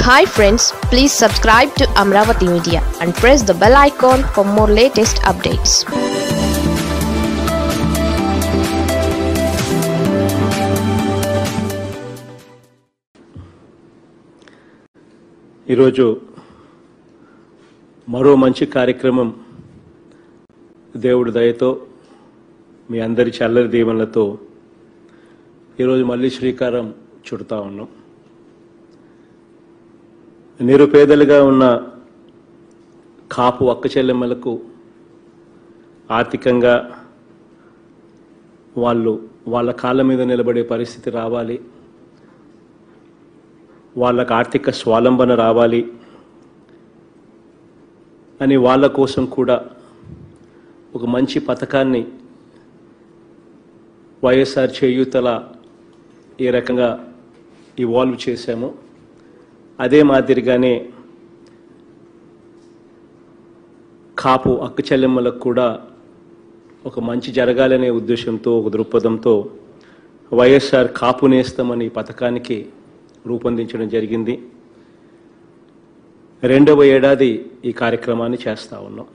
Hi friends please subscribe to Amaravati media and press the bell icon for more latest updates ఈరోజు మరో మంచి కార్యక్రమం దేవుడి దయతో మీ అందరి చల్లరి దీవెనలతో ఈరోజు మళ్ళీ శ్రీకారం చుడతా ఉన్నాం నిరుపేదలుగా ఉన్న కాపు అక్క చెల్లెమ్మలకు ఆర్థికంగా వాళ్ళు వాళ్ళ కాళ్ళ మీద నిలబడే పరిస్థితి రావాలి వాళ్ళకు ఆర్థిక స్వాలంబన రావాలి అని వాళ్ళ కోసం కూడా ఒక మంచి పథకాన్ని వైఎస్ఆర్ చేయూతల ఏ రకంగా ఇవాల్వ్ చేశామో అదే మాదిరిగానే కాపు అక్క చెల్లెమ్మలకు కూడా ఒక మంచి జరగాలనే ఉద్దేశంతో ఒక దృక్పథంతో వైఎస్ఆర్ కాపు నేస్తామని ఈ పథకానికి రూపొందించడం జరిగింది రెండవ ఏడాది ఈ కార్యక్రమాన్ని చేస్తా ఉన్నాం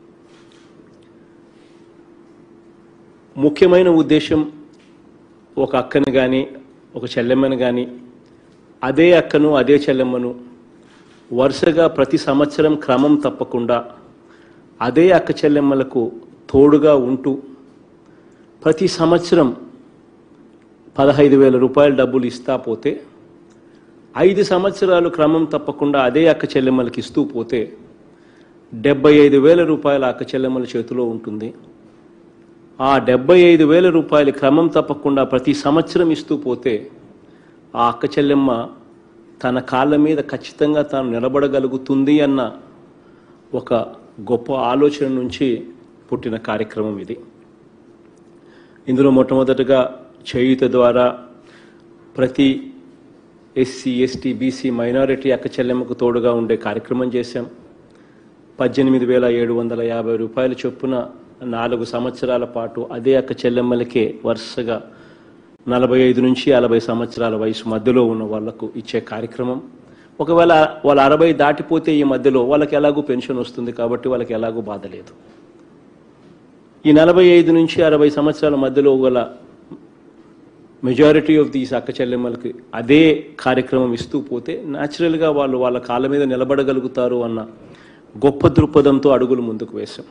ముఖ్యమైన ఉద్దేశం ఒక అక్కను కానీ ఒక చెల్లెమ్మను కానీ అదే అక్కను అదే చెల్లెమ్మను వరుసగా ప్రతి సంవత్సరం క్రమం తప్పకుండా అదే అక్క చెల్లెమ్మలకు తోడుగా ఉంటూ ప్రతి సంవత్సరం పదహైదు వేల రూపాయల డబ్బులు ఇస్తా పోతే ఐదు సంవత్సరాలు క్రమం తప్పకుండా అదే అక్క చెల్లెమ్మలకి ఇస్తూ పోతే డెబ్బై ఐదు వేల రూపాయల అక్క చెల్లెమ్మల చేతిలో ఉంటుంది ఆ డెబ్బై ఐదు వేల రూపాయలు క్రమం తప్పకుండా ప్రతి సంవత్సరం ఇస్తూ పోతే ఆ అక్క చెల్లెమ్మ తన కాళ్ళ మీద ఖచ్చితంగా తాను నిలబడగలుగుతుంది అన్న ఒక గొప్ప ఆలోచన నుంచి పుట్టిన కార్యక్రమం ఇది ఇందులో మొట్టమొదటగా చేయుత ద్వారా ప్రతి ఎస్సీ ఎస్టీ బీసీ మైనారిటీ అక్క చెల్లెమ్మకు తోడుగా ఉండే కార్యక్రమం చేశాం పద్దెనిమిది వేల ఏడు వందల యాభై రూపాయల చొప్పున నాలుగు సంవత్సరాల పాటు అదే అక్క చెల్లెమ్మలకే వరుసగా నలభై ఐదు నుంచి నలభై సంవత్సరాల వయసు మధ్యలో ఉన్న వాళ్లకు ఇచ్చే కార్యక్రమం ఒకవేళ వాళ్ళ అరవై దాటిపోతే ఈ మధ్యలో వాళ్ళకి ఎలాగూ పెన్షన్ వస్తుంది కాబట్టి వాళ్ళకి ఎలాగూ బాధ లేదు ఈ నలభై ఐదు నుంచి అరవై సంవత్సరాల మధ్యలో గల మెజారిటీ ఆఫ్ దీస్ అక్క చెల్లెమ్మలకి అదే కార్యక్రమం ఇస్తూ పోతే న్యాచురల్గా వాళ్ళు వాళ్ళ కాళ్ళ మీద నిలబడగలుగుతారు అన్న గొప్ప దృక్పథంతో అడుగులు ముందుకు వేశాం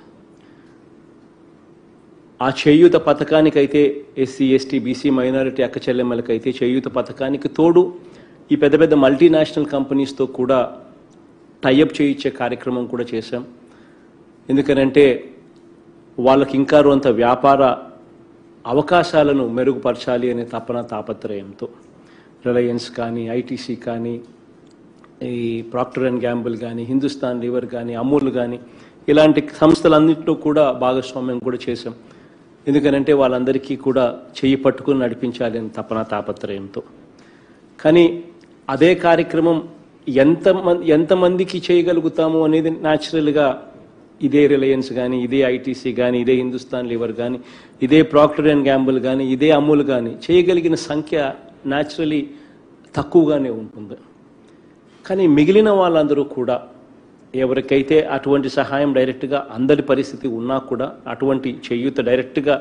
ఆ చేయూత పథకానికైతే ఎస్సీ ఎస్టీ బీసీ మైనారిటీ అక్క చెల్లెమ్మలకైతే చేయూత పథకానికి తోడు ఈ పెద్ద పెద్ద మల్టీనేషనల్ కంపెనీస్తో కూడా టైఅప్ చేయించే కార్యక్రమం కూడా చేశాం ఎందుకనంటే వాళ్ళకి ఇంకా అంత వ్యాపార అవకాశాలను మెరుగుపరచాలి అనే తపన తాపత్రయంతో రిలయన్స్ కానీ ఐటీసీ కానీ ఈ ప్రాక్టర్ అండ్ గ్యాంబుల్ కానీ హిందుస్థాన్ లివర్ కానీ అమూల్ కానీ ఇలాంటి సంస్థలన్నింటిలో కూడా భాగస్వామ్యం కూడా చేశాం ఎందుకనంటే వాళ్ళందరికీ కూడా చెయ్యి పట్టుకుని నడిపించాలి అని తపన తాపత్రయంతో కానీ అదే కార్యక్రమం ఎంత ఎంతమందికి చేయగలుగుతాము అనేది న్యాచురల్గా ఇదే రిలయన్స్ కానీ ఇదే ఐటీసీ కానీ ఇదే హిందుస్థాన్ లివర్ కానీ ఇదే ప్రాక్టర్ అండ్ గ్యాంబుల్ కానీ ఇదే అమూల్ కానీ చేయగలిగిన సంఖ్య న్యాచురలీ తక్కువగానే ఉంటుంది కానీ మిగిలిన వాళ్ళందరూ కూడా ఎవరికైతే అటువంటి సహాయం డైరెక్ట్గా అందరి పరిస్థితి ఉన్నా కూడా అటువంటి చేయూత డైరెక్ట్గా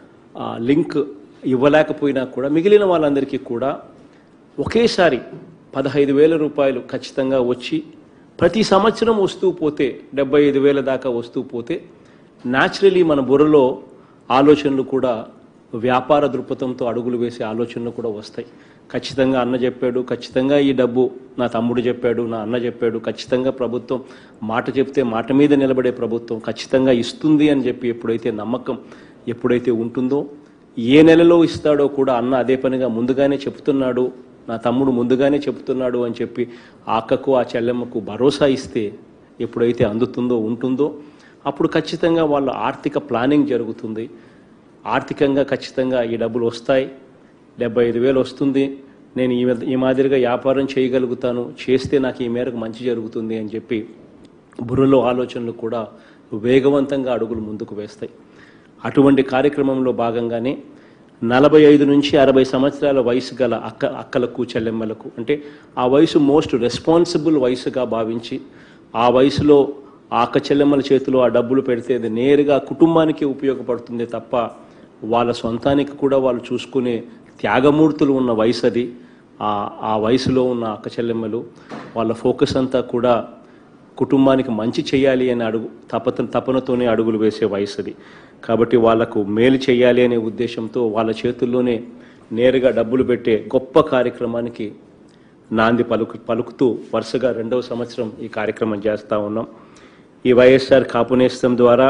లింక్ ఇవ్వలేకపోయినా కూడా మిగిలిన వాళ్ళందరికీ కూడా ఒకేసారి పదహైదు వేల రూపాయలు ఖచ్చితంగా వచ్చి ప్రతి సంవత్సరం వస్తూ పోతే డెబ్బై ఐదు వేల దాకా వస్తూ పోతే న్యాచురలీ మన బుర్రలో ఆలోచనలు కూడా వ్యాపార దృక్పథంతో అడుగులు వేసే ఆలోచనలు కూడా వస్తాయి ఖచ్చితంగా అన్న చెప్పాడు ఖచ్చితంగా ఈ డబ్బు నా తమ్ముడు చెప్పాడు నా అన్న చెప్పాడు ఖచ్చితంగా ప్రభుత్వం మాట చెప్తే మాట మీద నిలబడే ప్రభుత్వం ఖచ్చితంగా ఇస్తుంది అని చెప్పి ఎప్పుడైతే నమ్మకం ఎప్పుడైతే ఉంటుందో ఏ నెలలో ఇస్తాడో కూడా అన్న అదే పనిగా ముందుగానే చెప్తున్నాడు నా తమ్ముడు ముందుగానే చెప్తున్నాడు అని చెప్పి ఆ అక్కకు ఆ చెల్లెమ్మకు భరోసా ఇస్తే ఎప్పుడైతే అందుతుందో ఉంటుందో అప్పుడు ఖచ్చితంగా వాళ్ళ ఆర్థిక ప్లానింగ్ జరుగుతుంది ఆర్థికంగా ఖచ్చితంగా ఈ డబ్బులు వస్తాయి డెబ్బై ఐదు వేలు వస్తుంది నేను ఈ ఈ మాదిరిగా వ్యాపారం చేయగలుగుతాను చేస్తే నాకు ఈ మేరకు మంచి జరుగుతుంది అని చెప్పి బుర్రలో ఆలోచనలు కూడా వేగవంతంగా అడుగులు ముందుకు వేస్తాయి అటువంటి కార్యక్రమంలో భాగంగానే నలభై ఐదు నుంచి అరవై సంవత్సరాల వయసు గల అక్క అక్కలకు చెల్లెమ్మలకు అంటే ఆ వయసు మోస్ట్ రెస్పాన్సిబుల్ వయసుగా భావించి ఆ వయసులో ఆ అక్క చెల్లెమ్మల చేతిలో ఆ డబ్బులు పెడితే అది నేరుగా కుటుంబానికి ఉపయోగపడుతుంది తప్ప వాళ్ళ సొంతానికి కూడా వాళ్ళు చూసుకునే త్యాగమూర్తులు ఉన్న వయసు అది ఆ ఆ వయసులో ఉన్న అక్క చెల్లెమ్మలు వాళ్ళ ఫోకస్ అంతా కూడా కుటుంబానికి మంచి చేయాలి అనే అడుగు తపత తపనతోనే అడుగులు వేసే వయసు అది కాబట్టి వాళ్లకు మేలు చేయాలి అనే ఉద్దేశంతో వాళ్ళ చేతుల్లోనే నేరుగా డబ్బులు పెట్టే గొప్ప కార్యక్రమానికి నాంది పలుకు పలుకుతూ వరుసగా రెండవ సంవత్సరం ఈ కార్యక్రమం చేస్తూ ఉన్నాం ఈ వైఎస్ఆర్ కాపు నేస్తం ద్వారా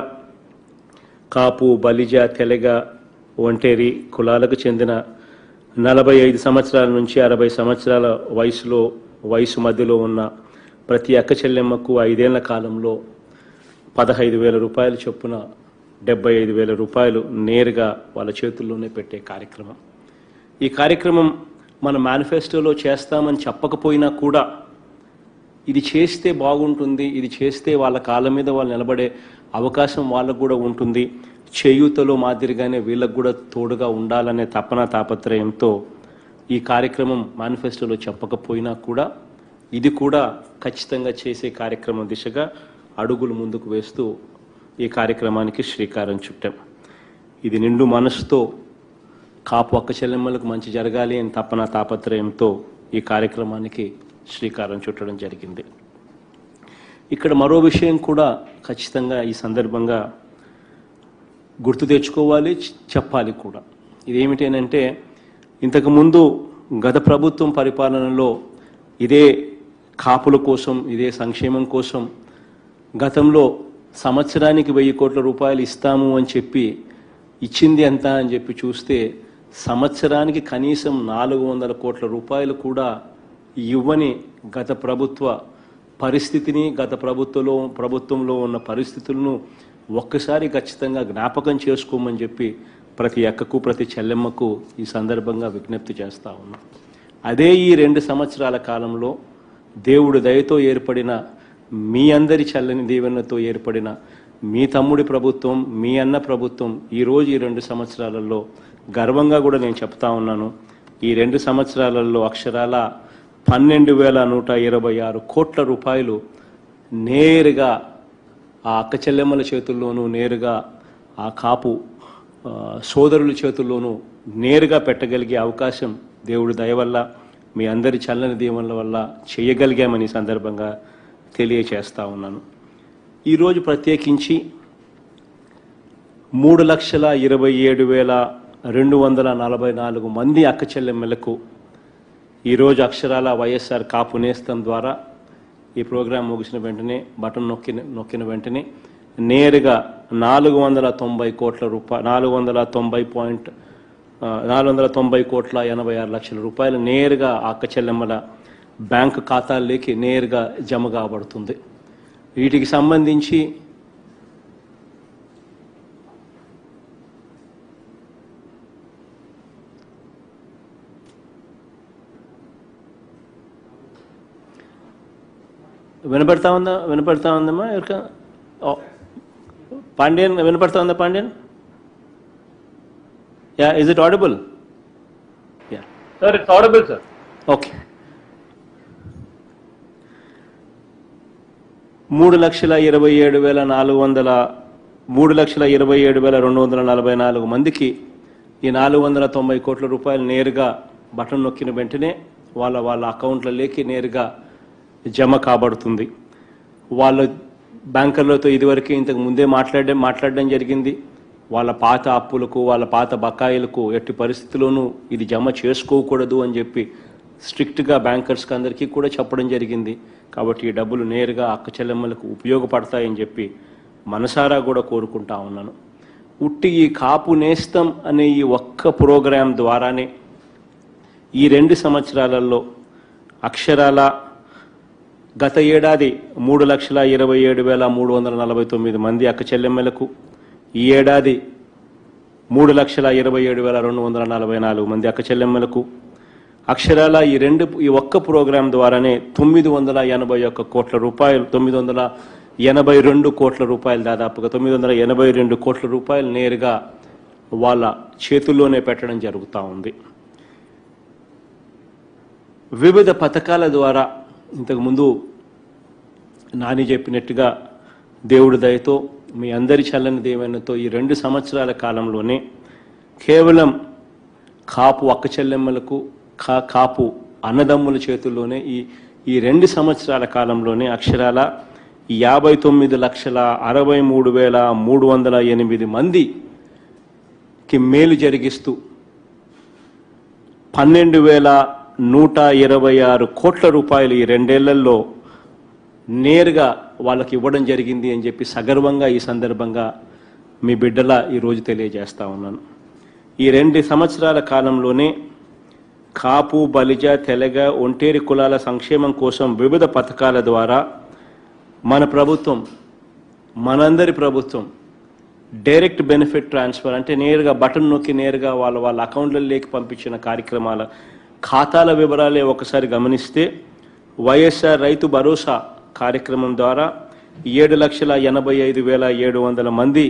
కాపు బలిజ తెలగ ఒంటేరి కులాలకు చెందిన నలభై ఐదు సంవత్సరాల నుంచి అరవై సంవత్సరాల వయసులో వయసు మధ్యలో ఉన్న ప్రతి అక్క చెల్లెమ్మకు ఐదేళ్ల కాలంలో పదహైదు వేల రూపాయల చొప్పున డెబ్బై ఐదు వేల రూపాయలు నేరుగా వాళ్ళ చేతుల్లోనే పెట్టే కార్యక్రమం ఈ కార్యక్రమం మన మేనిఫెస్టోలో చేస్తామని చెప్పకపోయినా కూడా ఇది చేస్తే బాగుంటుంది ఇది చేస్తే వాళ్ళ కాళ్ళ మీద వాళ్ళు నిలబడే అవకాశం వాళ్ళకు కూడా ఉంటుంది చేయూతలో మాదిరిగానే వీళ్ళకు కూడా తోడుగా ఉండాలనే తపన తాపత్రయంతో ఈ కార్యక్రమం మేనిఫెస్టోలో చెప్పకపోయినా కూడా ఇది కూడా ఖచ్చితంగా చేసే కార్యక్రమం దిశగా అడుగులు ముందుకు వేస్తూ ఈ కార్యక్రమానికి శ్రీకారం చుట్టాం ఇది నిండు మనసుతో కాపు అక్క చెల్లెమ్మలకు మంచి జరగాలి అని తపన తాపత్రయంతో ఈ కార్యక్రమానికి శ్రీకారం చుట్టడం జరిగింది ఇక్కడ మరో విషయం కూడా ఖచ్చితంగా ఈ సందర్భంగా గుర్తు తెచ్చుకోవాలి చ- చెప్పాలి కూడా ఇదేమిటనంటే ఇంతకుముందు గత ప్రభుత్వం పరిపాలనలో ఇదే కాపుల కోసం ఇదే సంక్షేమం కోసం గతంలో సంవత్సరానికి వెయ్యి కోట్ల రూపాయలు ఇస్తాము అని చెప్పి ఇచ్చింది ఎంత అని చెప్పి చూస్తే సంవత్సరానికి కనీసం నాలుగు వందల కోట్ల రూపాయలు కూడా ఇవ్వని గత ప్రభుత్వ పరిస్థితిని గత ప్రభుత్వంలో ప్రభుత్వంలో ఉన్న పరిస్థితులను ఒక్కసారి ఖచ్చితంగా జ్ఞాపకం చేసుకోమని చెప్పి ప్రతి అక్కకు ప్రతి చెల్లెమ్మకు ఈ సందర్భంగా విజ్ఞప్తి చేస్తా ఉన్నాం అదే ఈ రెండు సంవత్సరాల కాలంలో దేవుడు దయతో ఏర్పడిన మీ అందరి చల్లని దీవెనతో ఏర్పడిన మీ తమ్ముడి ప్రభుత్వం మీ అన్న ప్రభుత్వం ఈరోజు ఈ రెండు సంవత్సరాలలో గర్వంగా కూడా నేను చెప్తా ఉన్నాను ఈ రెండు సంవత్సరాలలో అక్షరాల పన్నెండు వేల నూట ఇరవై ఆరు కోట్ల రూపాయలు నేరుగా ఆ అక్క చెల్లెమ్మల చేతుల్లోనూ నేరుగా ఆ కాపు ఆ, సోదరుల చేతుల్లోనూ నేరుగా పెట్టగలిగే అవకాశం దేవుడి దయ వల్ల మీ అందరి చల్లని దీవెనల వల్ల చేయగలిగామని ఈ సందర్భంగా తెలియచేస్తా ఉన్నాను ఈరోజు ప్రత్యేకించి మూడు లక్షల ఇరవై ఏడు వేల రెండు వందల నలభై నాలుగు మంది అక్క చెల్లెమ్మలకు ఈరోజు అక్షరాల వైఎస్ఆర్ కాపు నేస్తం ద్వారా ఈ ప్రోగ్రాం ముగిసిన వెంటనే బటన్ నొక్కిన నొక్కిన వెంటనే నేరుగా నాలుగు వందల తొంభై కోట్ల రూపాయ నాలుగు వందల తొంభై పాయింట్ ఆ, నాలుగు వందల తొంభై కోట్ల ఎనభై ఆరు లక్షల రూపాయలు నేరుగా ఆ అక్క చెల్లెమ్మల బ్యాంకు ఖాతాల్లోకి నేరుగా జమ కాబడుతుంది వీటికి సంబంధించి వినపడతా ఉందా వినపడతా ఉందమ్మా ఎవరికా ఓ, పాండ్యన్ వినపడతా ఉందా Pandyan ya is it audible ya Sir, it's audible, sir. Okay మూడు లక్షల ఇరవై ఏడు వేల నాలుగు వందల మూడు లక్షల ఇరవై ఏడు వేల రెండు వందల నలభై నాలుగు మందికి ఈ నాలుగు వందల తొంభై కోట్ల రూపాయలు నేరుగా బటన్ నొక్కిన వెంటనే వాళ్ళ వాళ్ళ అకౌంట్లలోకి నేరుగా జమ కాబడుతుంది వాళ్ళ బ్యాంకర్లతో ఇదివరకే ఇంతకు ముందే మాట్లాడడం మాట్లాడడం జరిగింది వాళ్ళ పాత అప్పులకు వాళ్ళ పాత బకాయిలకు ఎట్టి పరిస్థితుల్లోనూ ఇది జమ చేసుకోకూడదు అని చెప్పి స్ట్రిక్ట్గా బ్యాంకర్స్కి అందరికీ కూడా చెప్పడం జరిగింది కాబట్టి ఈ డబ్బులు నేరుగా అక్క చెల్లెమ్మలకు ఉపయోగపడతాయని చెప్పి మనసారా కూడా కోరుకుంటా ఉన్నాను ఉట్టి ఈ కాపు నేస్తం అనే ఈ ఒక్క ప్రోగ్రాం ద్వారానే ఈ రెండు సంవత్సరాలలో అక్షరాల గత ఏడాది మూడు లక్షల ఇరవై ఏడు వేల మూడు వందల నలభై తొమ్మిది మంది అక్క చెల్లెమ్మలకు ఈ ఏడాది మూడు లక్షల ఇరవై ఏడు వేల రెండు వందల నలభై నాలుగు మంది అక్క చెల్లెమ్మలకు అక్షరాల ఈ రెండు ఈ ఒక్క ప్రోగ్రాం ద్వారానే తొమ్మిది వందల ఎనభై ఒక్క కోట్ల రూపాయలు తొమ్మిది వందల ఎనభై రెండు కోట్ల రూపాయలు దాదాపుగా తొమ్మిది వందల ఎనభై రెండు కోట్ల రూపాయలు నేరుగా వాళ్ళ చేతుల్లోనే పెట్టడం జరుగుతూ ఉంది వివిధ పథకాల ద్వారా ఇంతకుముందు నాని చెప్పినట్టుగా దేవుడి దయతో మీ అందరి చల్లని దేవనతో ఈ రెండు సంవత్సరాల కాలంలోనే కేవలం కాపు అక్క చెల్లెమ్మలకు కా కాపు అన్నదమ్ముల చేతుల్లోనే ఈ ఈ రెండు సంవత్సరాల కాలంలోనే అక్షరాల యాభై తొమ్మిది లక్షల అరవై మూడు వేల మూడు వందల ఎనిమిది మందికి మేలు జరిగిస్తూ పన్నెండు వేల నూట ఇరవై ఆరు కోట్ల రూపాయలు ఈ రెండేళ్లలో నేరుగా వాళ్ళకి ఇవ్వడం జరిగింది అని చెప్పి సగర్వంగా ఈ సందర్భంగా మీ బిడ్డల ఈరోజు తెలియజేస్తా ఉన్నాను ఈ రెండు సంవత్సరాల కాలంలోనే కాపు బలిజ తెలగ ఒంటేరి కులాల సంక్షేమం కోసం వివిధ పథకాల ద్వారా మన ప్రభుత్వం మనందరి ప్రభుత్వం డైరెక్ట్ బెనిఫిట్ ట్రాన్స్ఫర్ అంటే నేరుగా బటన్ నొక్కి నేరుగా వాళ్ళ వాళ్ళ అకౌంట్లలోకి పంపించిన కార్యక్రమాల ఖాతాల వివరాలే ఒకసారి గమనిస్తే వైఎస్ఆర్ రైతు భరోసా కార్యక్రమం ద్వారా ఏడు లక్షల ఎనభై ఐదు వేల ఏడు వందల మంది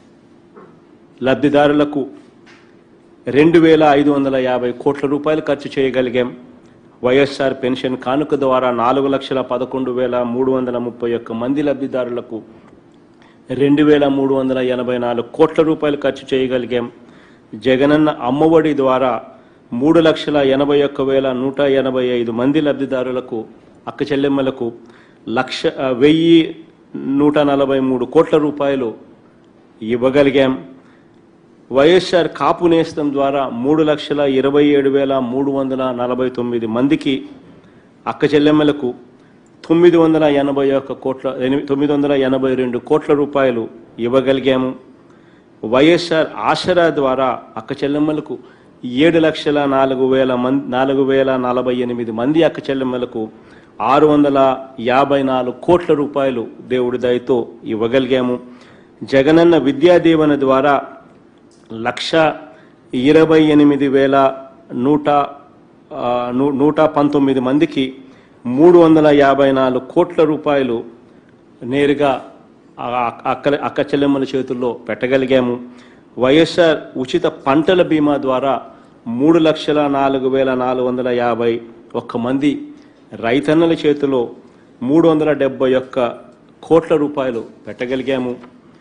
లబ్ధిదారులకు రెండు వేల ఐదు వందల యాభై కోట్ల రూపాయలు ఖర్చు చేయగలిగాం వైఎస్ఆర్ పెన్షన్ కానుక ద్వారా నాలుగు లక్షల పదకొండు వేల మూడు వందల ముప్పై ఒక్క మంది లబ్ధిదారులకు రెండు వేల మూడు వందల ఎనభై నాలుగు కోట్ల రూపాయలు ఖర్చు చేయగలిగాం జగనన్న అమ్మఒడి ద్వారా మూడు లక్షల ఎనభై ఒక్క వేల నూట ఎనభై ఐదు మంది లబ్ధిదారులకు అక్క చెల్లెమ్మలకు లక్ష ఆ, వెయ్యి నూట నలభై మూడు కోట్ల రూపాయలు ఇవ్వగలిగాం వైఎస్ఆర్ కాపు నేస్తం ద్వారా మూడు లక్షల ఇరవై ఏడు వేల మూడు వందల నలభై తొమ్మిది మందికి అక్క చెల్లెమ్మలకు తొమ్మిది వందల ఎనభై ఒక్క కోట్ల ఎనిమి- తొమ్మిది వందల ఎనభై రెండు కోట్ల రూపాయలు ఇవ్వగలిగాము వైఎస్ఆర్ ఆసరా ద్వారా అక్క చెల్లెమ్మలకు ఏడు లక్షల నాలుగు వేల మంది నాలుగు వేల నలభై ఎనిమిది మంది అక్క చెల్లెమ్మలకు ఆరు వందల యాభై నాలుగు కోట్ల రూపాయలు దేవుడి దయతో ఇవ్వగలిగాము జగనన్న విద్యా దీవెన ద్వారా లక్ష ఇరవై ఎనిమిది వేల నూట ఆ, నూ- నూట పంతొమ్మిది మందికి మూడు వందల యాభై నాలుగు కోట్ల రూపాయలు నేరుగా ఆ అక్క అక్క చెల్లెమ్మల చేతుల్లో పెట్టగలిగాము వైఎస్ఆర్ ఉచిత పంటల బీమా ద్వారా మూడు లక్షల నాలుగు వేల నాలుగు వందల యాభై ఒక్క మంది రైతన్నల చేతిలో మూడు వందల డెబ్బై ఒక్క కోట్ల రూపాయలు పెట్టగలిగాము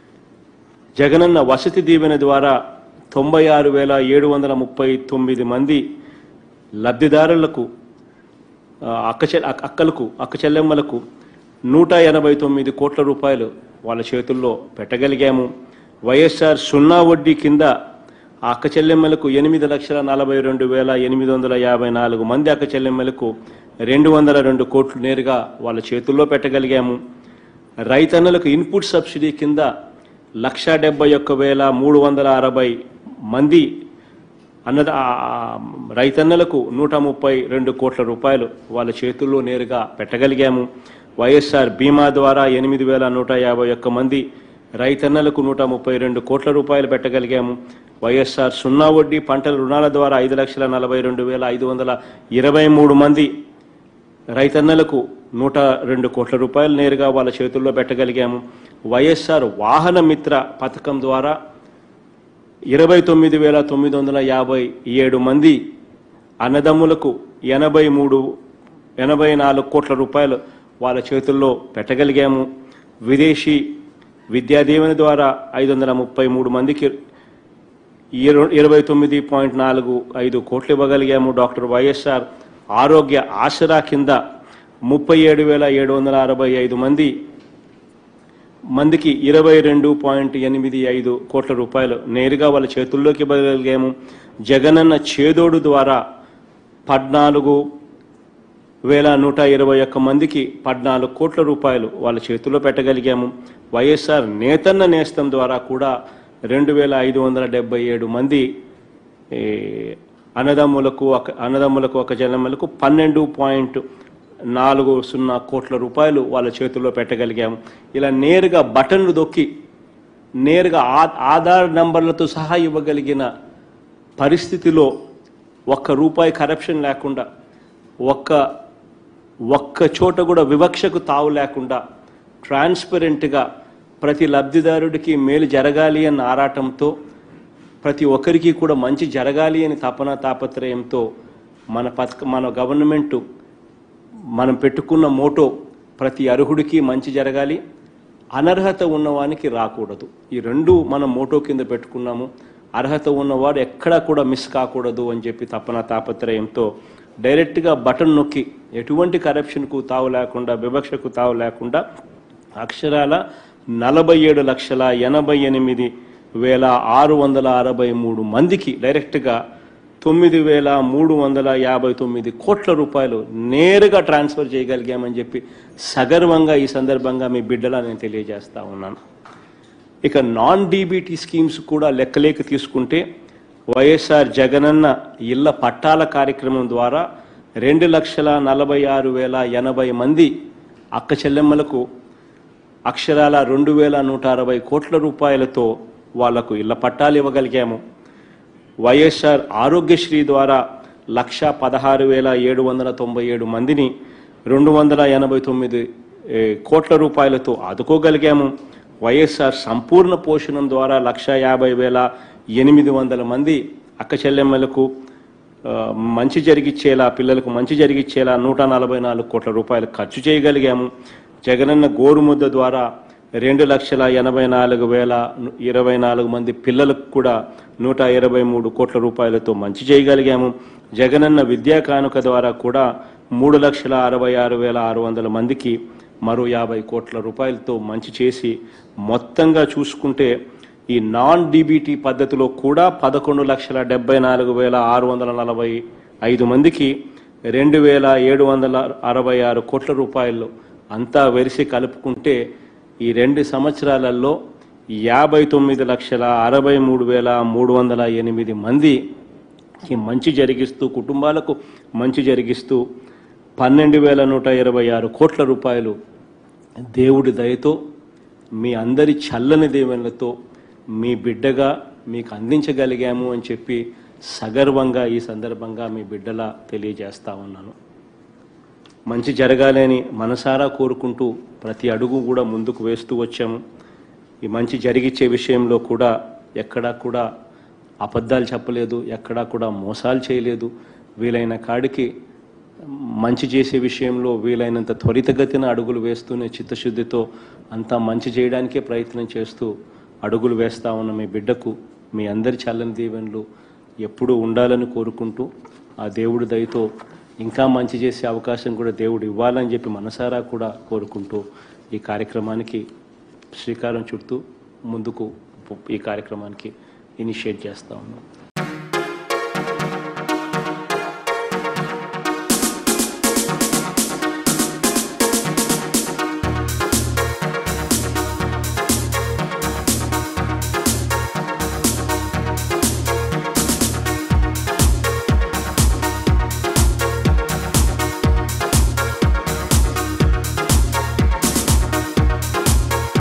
జగనన్న వసతి దీవెన ద్వారా తొంభై ఆరు వేల ఏడు వందల ముప్పై తొమ్మిది మంది లబ్ధిదారులకు ఆ, అక్క చె అక్క- అక్కలకు అక్క చెల్లెమ్మలకు నూట ఎనభై తొమ్మిది కోట్ల రూపాయలు వాళ్ళ చేతుల్లో పెట్టగలిగాము వైఎస్ఆర్ సున్నా వడ్డీ కింద ఆ అక్క చెల్లెమ్మలకు ఎనిమిది లక్షల నలభై రెండు వేల ఎనిమిది వందల యాభై నాలుగు మంది అక్క చెల్లెమ్మలకు రెండు వందల రెండు కోట్లు నేరుగా వాళ్ళ చేతుల్లో పెట్టగలిగాము రైతన్నలకు ఇన్పుట్ సబ్సిడీ కింద లక్ష డెబ్బై ఒక్క వేల మూడు వందల అరవై మంది అన్నద ఆ, ఆ, రైతన్నలకు నూట ముప్పై రెండు కోట్ల రూపాయలు వాళ్ళ చేతుల్లో నేరుగా పెట్టగలిగాము వైఎస్ఆర్ బీమా ద్వారా ఎనిమిది వేల నూట యాభై ఒక్క మంది రైతన్నలకు నూట ముప్పై రెండు కోట్ల రూపాయలు పెట్టగలిగాము వైఎస్ఆర్ సున్నా వడ్డీ పంటల రుణాల ద్వారా ఐదు లక్షల నలభై రెండు వేల ఐదు వందల ఇరవై మూడు మంది రైతన్నలకు నూట రెండు కోట్ల రూపాయలు నేరుగా వాళ్ళ చేతుల్లో పెట్టగలిగాము వైఎస్ఆర్ వాహన మిత్ర పథకం ద్వారా ఇరవై తొమ్మిది వేల తొమ్మిది వందల యాభై ఏడు మంది అన్నదమ్ములకు ఎనభై మూడు ఎనభై నాలుగు కోట్ల రూపాయలు వాళ్ళ చేతుల్లో పెట్టగలిగాము విదేశీ విద్యాదీవెన ద్వారా ఐదు వందల ముప్పై మూడు మందికి ఇర- ఇరవై తొమ్మిది పాయింట్ నాలుగు ఐదు కోట్లు ఇవ్వగలిగాము డాక్టర్ వైఎస్ఆర్ ఆరోగ్య ఆసరా కింద ముప్పై ఏడు వేల ఏడు వందల అరవై ఐదు మంది మందికి ఇరవై రెండు పాయింట్ ఎనిమిది ఐదు కోట్ల రూపాయలు నేరుగా వాళ్ళ చేతుల్లోకి ఇవ్వగలిగాము జగనన్న చేదోడు ద్వారా పద్నాలుగు వేల నూట ఇరవై ఒక్క మందికి పద్నాలుగు కోట్ల రూపాయలు వాళ్ళ చేతుల్లో పెట్టగలిగాము వైఎస్ఆర్ నేతన్న నేస్తం ద్వారా కూడా రెండు వేల ఐదు వందల డెబ్బై ఏడు మంది ఏ, అన్నదమ్ములకు ఒక అన్నదమ్ములకు ఒక జనములకు పన్నెండు పాయింట్ నాలుగు సున్నా కోట్ల రూపాయలు వాళ్ళ చేతుల్లో పెట్టగలిగాము ఇలా నేరుగా బటన్లు దొక్కి నేరుగా ఆ- ఆధార్ నంబర్లతో సహా ఇవ్వగలిగిన పరిస్థితిలో ఒక్క రూపాయి కరప్షన్ లేకుండా ఒక్క ఒక్క చోట కూడా వివక్షకు తావు లేకుండా ట్రాన్స్పరెంట్గా ప్రతి లబ్ధిదారుడికి మేలు జరగాలి అన్న ఆరాటంతో ప్రతి ఒక్కరికి కూడా మంచి జరగాలి అని తపన తాపత్రయంతో మన పథక మన గవర్నమెంట్ మనం పెట్టుకున్న మోటో ప్రతి అర్హుడికి మంచి జరగాలి అనర్హత ఉన్నవానికి రాకూడదు ఈ రెండు మనం మోటో కింద పెట్టుకున్నాము అర్హత ఉన్నవాడు ఎక్కడా కూడా మిస్ కాకూడదు అని చెప్పి తపన తాపత్రయంతో డైరెక్ట్గా బటన్ నొక్కి ఎటువంటి కరప్షన్కు తావు లేకుండా వివక్షకు తావు లేకుండా అక్షరాల నలభై ఏడు లక్షల ఎనభై ఎనిమిది వేల ఆరు వందల అరవై మూడు మందికి డైరెక్ట్గా తొమ్మిది వేల మూడు వందల యాభై తొమ్మిది కోట్ల రూపాయలు నేరుగా ట్రాన్స్ఫర్ చేయగలిగామని చెప్పి సగర్వంగా ఈ సందర్భంగా మీ బిడ్డలా నేను తెలియజేస్తా ఉన్నాను ఇక నాన్ డీబీటీ స్కీమ్స్ కూడా లెక్కలేక తీసుకుంటే వైఎస్ఆర్ జగనన్న ఇళ్ల పట్టాల కార్యక్రమం ద్వారా రెండు లక్షల నలభై ఆరు వేల ఎనభై మంది అక్క చెల్లెమ్మలకు అక్షరాల రెండు వేల నూట అరవై కోట్ల రూపాయలతో వాళ్లకు ఇళ్ల పట్టాలు ఇవ్వగలిగాము వైఎస్ఆర్ ఆరోగ్యశ్రీ ద్వారా లక్ష పదహారు వేల ఏడు వందల తొంభై ఏడు మందిని రెండు వందల ఎనభై తొమ్మిది ఏ, కోట్ల రూపాయలతో ఆదుకోగలిగాము వైఎస్ఆర్ సంపూర్ణ పోషణం ద్వారా లక్ష యాభై వేల ఎనిమిది వందల మంది అక్క చెల్లెమ్మలకు ఆ, మంచి జరిగిచ్చేలా పిల్లలకు మంచి జరిగిచ్చేలా నూట నలభై నాలుగు కోట్ల రూపాయలు ఖర్చు చేయగలిగాము జగనన్న గోరుముద్ద ద్వారా రెండు లక్షల ఎనభై నాలుగు వేల ఇరవై నాలుగు మంది పిల్లలకు కూడా నూట ఇరవై మూడు కోట్ల రూపాయలతో మంచి చేయగలిగాము జగనన్న విద్యా కానుక ద్వారా కూడా మూడు లక్షల అరవై ఆరు వేల ఆరు వందల మందికి మరో యాభై కోట్ల రూపాయలతో మంచి చేసి మొత్తంగా చూసుకుంటే ఈ నాన్ డీబీటీ పద్ధతిలో కూడా పదకొండు లక్షల డెబ్బై నాలుగు వేల ఆరు వందల నలభై ఐదు మందికి రెండు వేల ఏడు వందల అరవై ఆరు కోట్ల రూపాయలు అంతా వెరిసి కలుపుకుంటే ఈ రెండు సంవత్సరాలలో యాభై తొమ్మిది లక్షల అరవై మూడు వేల మూడు వందల ఎనిమిది మందికి మంచి జరిగిస్తూ కుటుంబాలకు మంచి జరిగిస్తూ పన్నెండు వేల నూట ఇరవై ఆరు కోట్ల రూపాయలు దేవుడి దయతో మీ అందరి చల్లని దేవుళ్ళతో మీ బిడ్డగా మీకు అందించగలిగాము అని చెప్పి సగర్వంగా ఈ సందర్భంగా మీ బిడ్డలా తెలియజేస్తా ఉన్నాను మంచి జరగాలని మనసారా కోరుకుంటూ ప్రతి అడుగు కూడా ముందుకు వేస్తూ వచ్చాము ఈ మంచి జరిగిచ్చే విషయంలో కూడా ఎక్కడా కూడా అబద్ధాలు చెప్పలేదు ఎక్కడా కూడా మోసాలు చేయలేదు వీలైన కాడికి మంచి చేసే విషయంలో వీలైనంత త్వరితగతిన అడుగులు వేస్తూనే చిత్తశుద్ధితో అంతా మంచి చేయడానికే ప్రయత్నం చేస్తూ అడుగులు వేస్తా ఉన్న మీ బిడ్డకు మీ అందరి చల్లని దీవెనలు ఎప్పుడూ ఉండాలని కోరుకుంటూ ఆ దేవుడి దయతో ఇంకా మంచి చేసే అవకాశం కూడా దేవుడు ఇవ్వాలని చెప్పి మనసారా కూడా కోరుకుంటూ ఈ కార్యక్రమానికి శ్రీకారం చుడుతూ ముందుకు ఈ కార్యక్రమానికి ఇనిషియేట్ చేస్తా ఉన్నాం